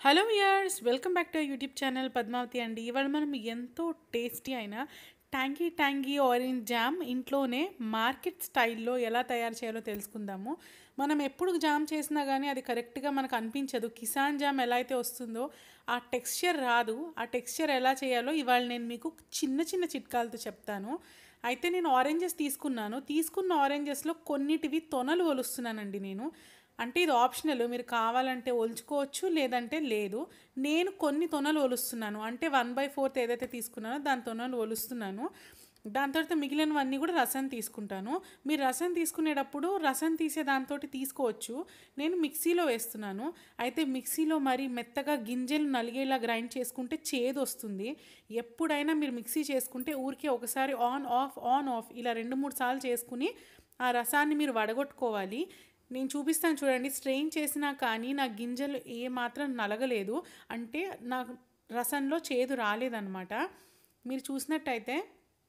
hello ఇయర్స్ welcome back to YouTube channel Padmavathi అండి ఇవాళ మనం ఎంతో టేస్టీ అయిన ట్యాంగీ ట్యాంగీ ఆరెంజ్ జామ్ ఇంట్లోనే మార్కెట్ స్టైల్లో ఎలా తయారు చేయాలో తెలుసుకుందాము మనం ఎప్పుడు జామ్ చేసినా కానీ అది కరెక్ట్గా మనకు అనిపించదు కిసాన్ జామ్ ఎలా అయితే వస్తుందో ఆ టెక్స్చర్ రాదు ఆ టెక్స్చర్ ఎలా చేయాలో ఇవాళ నేను మీకు చిన్న చిన్న చిట్కాలతో చెప్తాను అయితే నేను ఆరెంజెస్ తీసుకున్నాను తీసుకున్న ఆరెంజెస్లో కొన్నిటివి తొనలు ఒలుస్తున్నానండి నేను అంటే ఇది ఆప్షనల్ మీరు కావాలంటే ఒలుచుకోవచ్చు లేదంటే లేదు నేను కొన్ని తొనలు ఒలుస్తున్నాను అంటే వన్ బై ఫోర్త్ ఏదైతే తీసుకున్నానో దాని తొనలు ఒలుస్తున్నాను దాని తర్వాత మిగిలినవన్నీ కూడా రసం తీసుకుంటాను మీరు రసం తీసుకునేటప్పుడు రసం తీసే దాంతో తీసుకోవచ్చు నేను మిక్సీలో వేస్తున్నాను అయితే మిక్సీలో మరి మెత్తగా గింజలు నలిగేలా గ్రైండ్ చేసుకుంటే చేదు వస్తుంది ఎప్పుడైనా మీరు మిక్సీ చేసుకుంటే ఊరికే ఒకసారి ఆన్ ఆఫ్ ఆన్ ఆఫ్ ఇలా రెండు మూడు సార్లు చేసుకుని ఆ రసాన్ని మీరు వడగొట్టుకోవాలి నేను చూపిస్తాను చూడండి స్ట్రెయిన్ చేసినా కానీ నా గింజలు ఏ మాత్రం నలగలేదు అంటే నా రసంలో చేదు రాలేదన్నమాట మీరు చూసినట్టయితే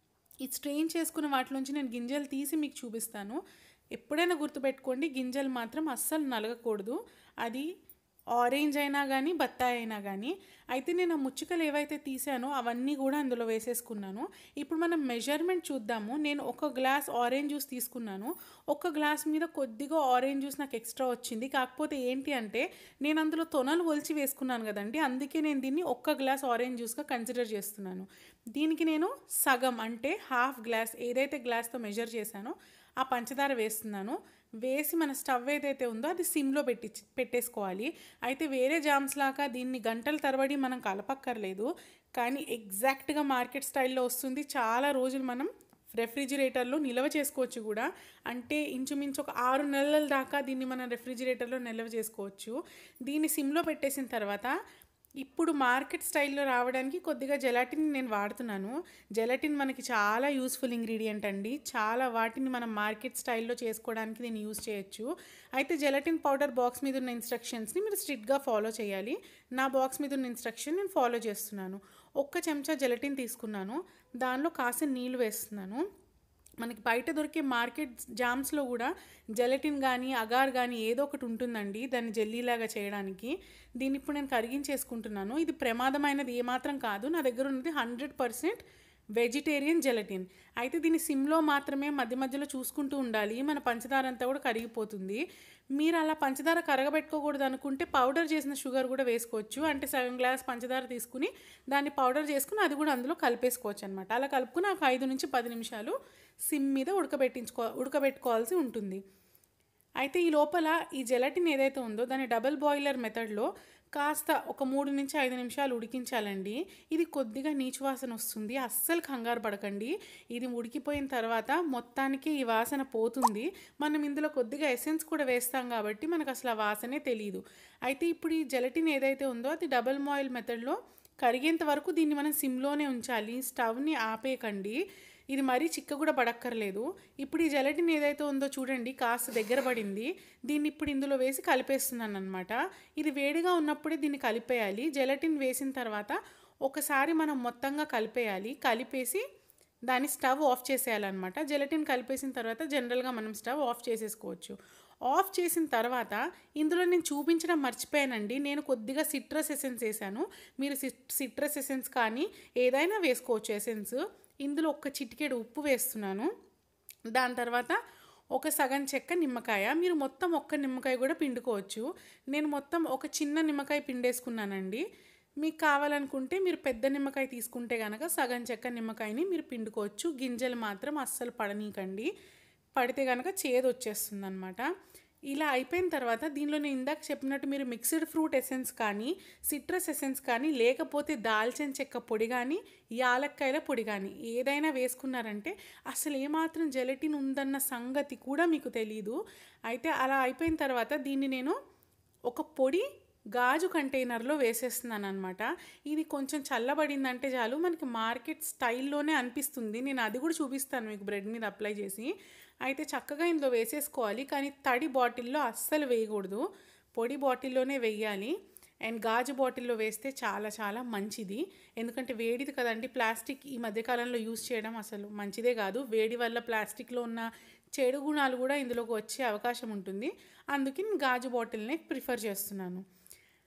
ఈ స్ట్రెయిన్ చేసుకున్న వాటిలోంచి నేను గింజలు తీసి మీకు చూపిస్తాను ఎప్పుడైనా గుర్తుపెట్టుకోండి గింజలు మాత్రం అస్సలు నలగకూడదు అది ఆరెంజ్ అయినా కానీ బత్తాయి అయినా కానీ అయితే నేను ఆ ముచ్చుకలు ఏవైతే తీసానో అవన్నీ కూడా అందులో వేసేసుకున్నాను ఇప్పుడు మనం మెజర్మెంట్ చూద్దాము నేను ఒక గ్లాస్ ఆరెంజ్ జ్యూస్ తీసుకున్నాను ఒక గ్లాస్ మీద కొద్దిగా ఆరెంజ్ జ్యూస్ నాకు ఎక్స్ట్రా వచ్చింది కాకపోతే ఏంటి అంటే నేను అందులో తొనలు ఒలిచి వేసుకున్నాను కదండి అందుకే నేను దీన్ని ఒక్క గ్లాస్ ఆరెంజ్ జ్యూస్గా కన్సిడర్ చేస్తున్నాను దీనికి నేను సగం అంటే హాఫ్ గ్లాస్ ఏదైతే గ్లాస్తో మెజర్ చేశానో ఆ పంచదార వేస్తున్నాను వేసి మన స్టవ్ ఏదైతే ఉందో అది సిమ్లో పెట్టి పెట్టేసుకోవాలి అయితే వేరే జామ్స్ లాగా దీన్ని గంటల తరబడి మనం కలపక్కర్లేదు కానీ ఎగ్జాక్ట్గా మార్కెట్ స్టైల్లో వస్తుంది చాలా రోజులు మనం రెఫ్రిజిరేటర్లో నిల్వ చేసుకోవచ్చు కూడా అంటే ఇంచుమించు ఒక ఆరు నెలల దాకా దీన్ని మనం రెఫ్రిజిరేటర్లో నిల్వ చేసుకోవచ్చు దీన్ని సిమ్లో పెట్టేసిన తర్వాత ఇప్పుడు మార్కెట్ స్టైల్లో రావడానికి కొద్దిగా జెలాటిన్ నేను వాడుతున్నాను జెలాటిన్ మనకి చాలా యూస్ఫుల్ ఇంగ్రీడియంట్ అండి చాలా వాటిని మనం మార్కెట్ స్టైల్లో చేసుకోవడానికి నేను యూస్ చేయొచ్చు అయితే జెలాటిన్ పౌడర్ బాక్స్ మీద ఉన్న ఇన్స్ట్రక్షన్స్ని మీరు స్ట్రిక్ట్గా ఫాలో చేయాలి నా బాక్స్ మీద ఉన్న ఇన్స్ట్రక్షన్ నేను ఫాలో చేస్తున్నాను ఒక్క చెంచా జెలటిన్ తీసుకున్నాను దానిలో కాసిన నీళ్ళు వేస్తున్నాను మనకి బయట దొరికే మార్కెట్ జామ్స్లో కూడా జెలటిన్ కానీ అగార్ కానీ ఏదో ఒకటి ఉంటుందండి దాన్ని జెల్లీలాగా చేయడానికి దీన్ని ఇప్పుడు నేను కరిగించేసుకుంటున్నాను ఇది ప్రమాదమైనది ఏమాత్రం కాదు నా దగ్గర ఉన్నది హండ్రెడ్ పర్సెంట్ వెజిటేరియన్ జెలటిన్ అయితే దీన్ని సిమ్లో మాత్రమే మధ్య మధ్యలో చూసుకుంటూ ఉండాలి మన పంచదార అంతా కూడా కరిగిపోతుంది మీరు అలా పంచదార కరగబెట్టుకోకూడదు అనుకుంటే పౌడర్ చేసిన షుగర్ కూడా వేసుకోవచ్చు అంటే సగం గ్లాస్ పంచదార తీసుకుని దాన్ని పౌడర్ చేసుకుని అది కూడా అందులో కలిపేసుకోవచ్చు అనమాట అలా కలుపుకుని ఒక ఐదు నుంచి పది నిమిషాలు సిమ్ మీద ఉడకబెట్టించుకో ఉడకబెట్టుకోవాల్సి ఉంటుంది అయితే ఈ లోపల ఈ జెలటిన్ ఏదైతే ఉందో దాన్ని డబుల్ బాయిలర్ మెథడ్లో కాస్త ఒక మూడు నుంచి ఐదు నిమిషాలు ఉడికించాలండి ఇది కొద్దిగా నీచు వాసన వస్తుంది అస్సలు కంగారు పడకండి ఇది ఉడికిపోయిన తర్వాత మొత్తానికి ఈ వాసన పోతుంది మనం ఇందులో కొద్దిగా ఎసెన్స్ కూడా వేస్తాం కాబట్టి మనకు అసలు ఆ వాసనే తెలియదు అయితే ఇప్పుడు ఈ జెలటిన్ ఏదైతే ఉందో అది డబుల్ బాయిల్ మెథడ్లో కరిగేంత వరకు దీన్ని మనం సిమ్లోనే ఉంచాలి స్టవ్ని ఆపేయకండి ఇది మరీ చిక్క కూడా పడక్కర్లేదు ఇప్పుడు ఈ జెలటిన్ ఏదైతే ఉందో చూడండి కాస్త దగ్గర పడింది దీన్ని ఇప్పుడు ఇందులో వేసి కలిపేస్తున్నాను అనమాట ఇది వేడిగా ఉన్నప్పుడే దీన్ని కలిపేయాలి జెలటిన్ వేసిన తర్వాత ఒకసారి మనం మొత్తంగా కలిపేయాలి కలిపేసి దాన్ని స్టవ్ ఆఫ్ చేసేయాలన్నమాట జెలటిన్ కలిపేసిన తర్వాత జనరల్గా మనం స్టవ్ ఆఫ్ చేసేసుకోవచ్చు ఆఫ్ చేసిన తర్వాత ఇందులో నేను చూపించడం మర్చిపోయానండి నేను కొద్దిగా సిట్రస్ ఎసెన్స్ వేసాను మీరు సిట్రస్ ఎసెన్స్ కానీ ఏదైనా వేసుకోవచ్చు ఎసెన్స్ ఇందులో ఒక చిటికెడు ఉప్పు వేస్తున్నాను దాని తర్వాత ఒక సగం చెక్క నిమ్మకాయ మీరు మొత్తం ఒక్క నిమ్మకాయ కూడా పిండుకోవచ్చు నేను మొత్తం ఒక చిన్న నిమ్మకాయ పిండేసుకున్నానండి మీకు కావాలనుకుంటే మీరు పెద్ద నిమ్మకాయ తీసుకుంటే కనుక సగం చెక్క నిమ్మకాయని మీరు పిండుకోవచ్చు గింజలు మాత్రం అస్సలు పడనీకండి పడితే కనుక చేదు వచ్చేస్తుంది అనమాట ఇలా అయిపోయిన తర్వాత దీనిలో నేను ఇందాక చెప్పినట్టు మీరు మిక్స్డ్ ఫ్రూట్ ఎసెన్స్ కానీ సిట్రస్ ఎసెన్స్ కానీ లేకపోతే దాల్చిన చెక్క పొడి కానీ యాలక్కాయల పొడి కానీ ఏదైనా వేసుకున్నారంటే అసలు ఏమాత్రం జెలటిన్ ఉందన్న సంగతి కూడా మీకు తెలియదు అయితే అలా అయిపోయిన తర్వాత దీన్ని నేను ఒక పొడి గాజు కంటైనర్లో వేసేస్తున్నాను అనమాట ఇది కొంచెం చల్లబడిందంటే చాలు మనకి మార్కెట్ స్టైల్లోనే అనిపిస్తుంది నేను అది కూడా చూపిస్తాను మీకు బ్రెడ్ మీద అప్లై చేసి అయితే చక్కగా ఇందులో వేసేసుకోవాలి కానీ తడి బాటిల్లో అస్సలు వేయకూడదు పొడి బాటిల్లోనే వేయాలి అండ్ గాజు బాటిల్లో వేస్తే చాలా చాలా మంచిది ఎందుకంటే వేడిది కదండి ప్లాస్టిక్ ఈ మధ్యకాలంలో యూస్ చేయడం అసలు మంచిదే కాదు వేడి వల్ల ప్లాస్టిక్లో ఉన్న చెడు గుణాలు కూడా ఇందులోకి వచ్చే అవకాశం ఉంటుంది అందుకే నేను గాజు బాటిల్నే ప్రిఫర్ చేస్తున్నాను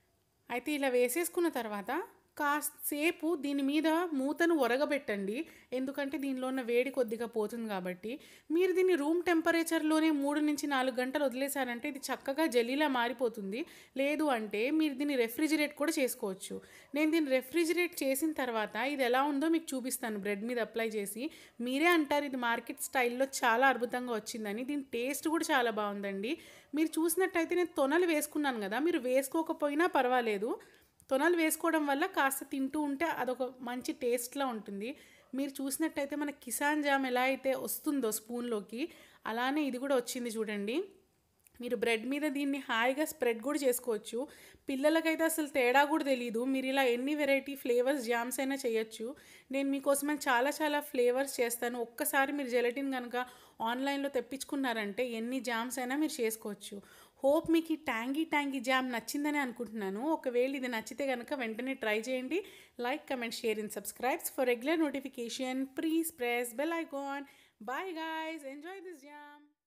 అయితే ఇలా వేసేసుకున్న తర్వాత కాసేపు దీని మీద మూతను ఒరగబెట్టండి ఎందుకంటే దీనిలో ఉన్న వేడి కొద్దిగా పోతుంది కాబట్టి మీరు దీన్ని రూమ్ టెంపరేచర్లోనే మూడు నుంచి నాలుగు గంటలు వదిలేశారంటే ఇది చక్కగా జెల్లీలా మారిపోతుంది లేదు అంటే మీరు దీన్ని రెఫ్రిజిరేట్ కూడా చేసుకోవచ్చు నేను దీన్ని రెఫ్రిజిరేట్ చేసిన తర్వాత ఇది ఎలా ఉందో మీకు చూపిస్తాను బ్రెడ్ మీద అప్లై చేసి మీరే అంటారు ఇది మార్కెట్ స్టైల్లో చాలా అద్భుతంగా వచ్చిందని దీని టేస్ట్ కూడా చాలా బాగుందండి మీరు చూసినట్టయితే నేను తొనలు వేసుకున్నాను కదా మీరు వేసుకోకపోయినా పర్వాలేదు తొనలు వేసుకోవడం వల్ల కాస్త తింటూ ఉంటే అదొక మంచి టేస్ట్లా ఉంటుంది మీరు చూసినట్టయితే మన కిసాన్ జామ్ ఎలా అయితే వస్తుందో స్పూన్లోకి అలానే ఇది కూడా వచ్చింది చూడండి మీరు బ్రెడ్ మీద దీన్ని హాయిగా స్ప్రెడ్ కూడా చేసుకోవచ్చు పిల్లలకైతే అసలు తేడా కూడా తెలియదు మీరు ఇలా ఎన్ని వెరైటీ ఫ్లేవర్స్ జామ్స్ అయినా చేయొచ్చు నేను మీకోసమని చాలా చాలా ఫ్లేవర్స్ చేస్తాను ఒక్కసారి మీరు జెలటిన్ కనుక ఆన్లైన్లో తెప్పించుకున్నారంటే ఎన్ని జామ్స్ అయినా మీరు చేసుకోవచ్చు హోప్ మీకు ఈ ట్యాంగీ ట్యాంగీ జామ్ నచ్చిందని అనుకుంటున్నాను ఒకవేళ ఇది నచ్చితే కనుక వెంటనే ట్రై చేయండి like comment share and subscribes for regular notification please press bell icon bye guys enjoy this jam